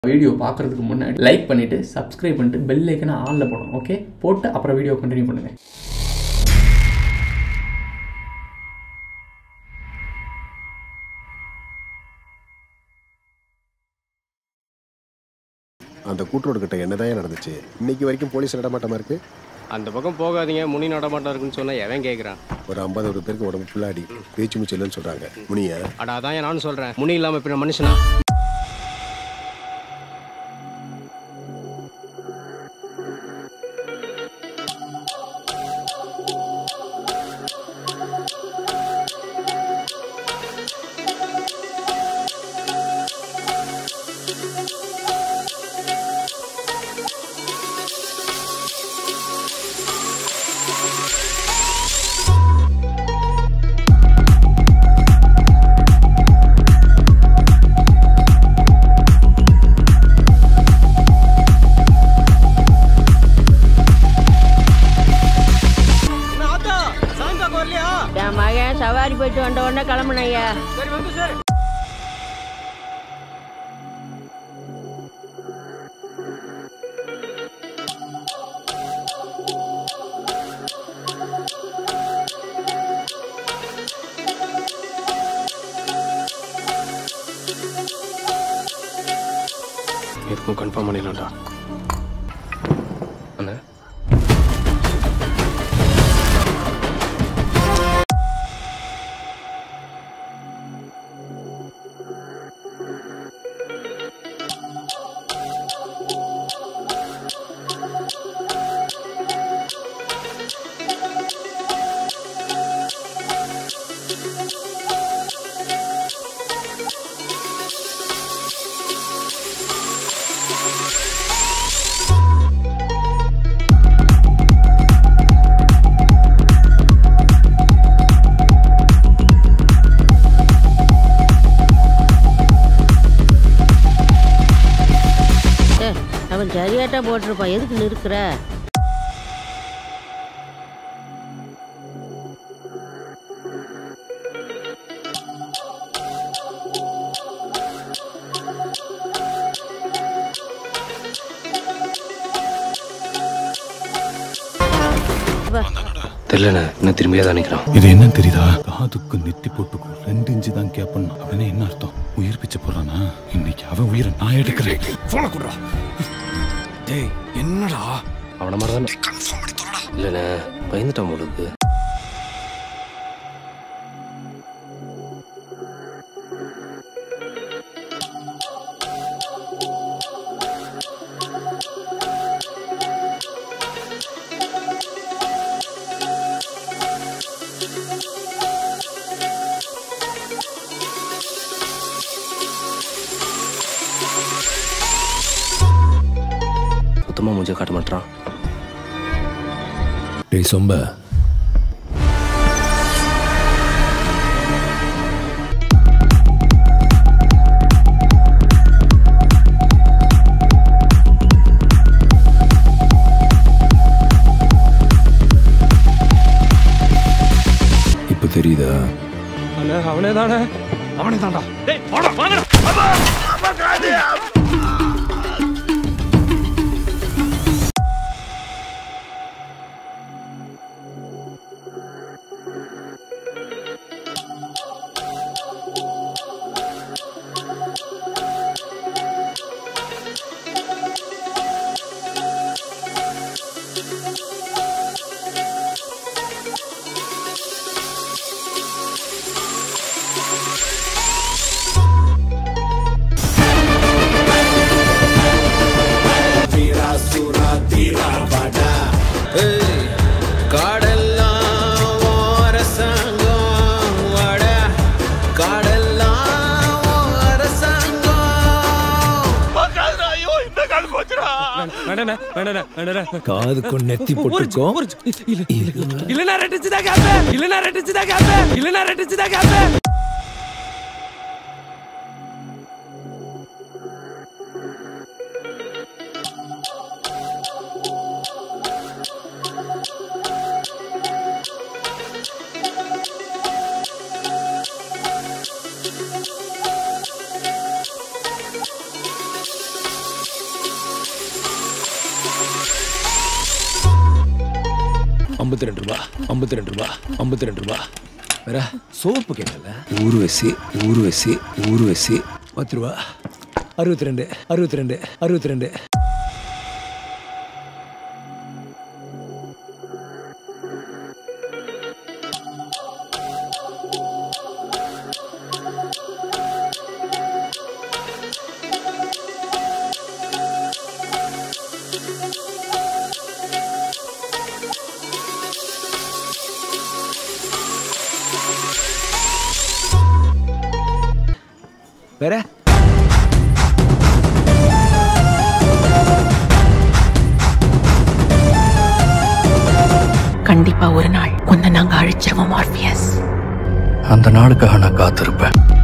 video பார்க்குறதுக்கு முன்னாடி like பண்ணிவிட்டு சப்ஸ்கிரைப் பண்ணிட்டு பெல் ஐக்கனை ஆனில் போடணும் ஓகே போட்டு அப்புறம் வீடியோ கண்டினியூ பண்ணுங்கள் அந்த கூட்டுரோடு கிட்ட என்னதான் நடந்துச்சு இன்னைக்கு வரைக்கும் போலீஸ் நடமாட்டமா இருக்கு அந்த பக்கம் போகாதீங்க முனி நடமாட்டம் இருக்குன்னு சொன்னா எவன் கேட்குறான் ஒரு ஐம்பது ஒரு பேருக்கு உடம்பு ஃபுல்லாடி பேச்சு மூச்சு இல்லைன்னு சொல்றாங்க முனிய அட அதான் ஏன் நானும் சொல்றேன் முனி இல்லாம இப்ப நான் மனுஷனா என் மகன் சவாரி போயிட்டு வந்த உடனே கிளம்புனையா எதுக்கும் கன்ஃபார்ம் பண்ணிடலாம்டா அண்ணா ஏ, அவன் சரியாட்டா போட்டிருப்பான் எதுக்கு நிறுத்துற தெரியலண்ணே இன்னும் திரும்பியா தான் நிற்கிறான் இது என்னன்னு தெரியுதா காதுக்கு நெத்தி போட்டுக்கும் ரெண்டு இன்ச்சு தான் கேப்பன் அவனே என்ன அர்த்தம் உயிர் பிச்சை போடுறானா இன்னைக்கு அவன் உயிரை நான் எடுக்கிறேன் போன குடுறா டேய் என்னடா அவன மாதிரி தானே இல்லைண்ணே பயந்துட்டான் உங்களுக்கு சுத்தமாக மூஞ்ச காட்ட மாட்டான் டேய் சொம்ப இப்ப தெரியுதா அண்ணே அவனே தானே அவனே தான்டா காடெல்லாம் அரசாங்கம் வட காடெல்லாம் அரசாங்கம் காதுக்கு நெத்தி போட்டுக்கோ இல்லனா ரெட்டிச்சுதான் கேப்ப இல்லனா ரெட்டிச்சுதான் கேப்ப இல்லனா ரெட்டிச்சுதான் கேப்ப ஐம்பத்தி ரெண்டு ரூபா ஐம்பத்தி ரெண்டு ரூபா ஐம்பத்தி ரெண்டு ரூபா வேற சோப்பு கேட்டல ஊர்வசி ஊர்வசி ஊர்வசி பத்து ரூபா அறுபத்தி ரெண்டு அறுபத்தி ரெண்டு அறுபத்தி ரெண்டு வேற கண்டிப்பா ஒரு நாள் உன்னை நாங்க அழிச்சிருவோம் ஆர்பியஸ் அந்த நாளுக்காக நான் காத்திருப்பேன்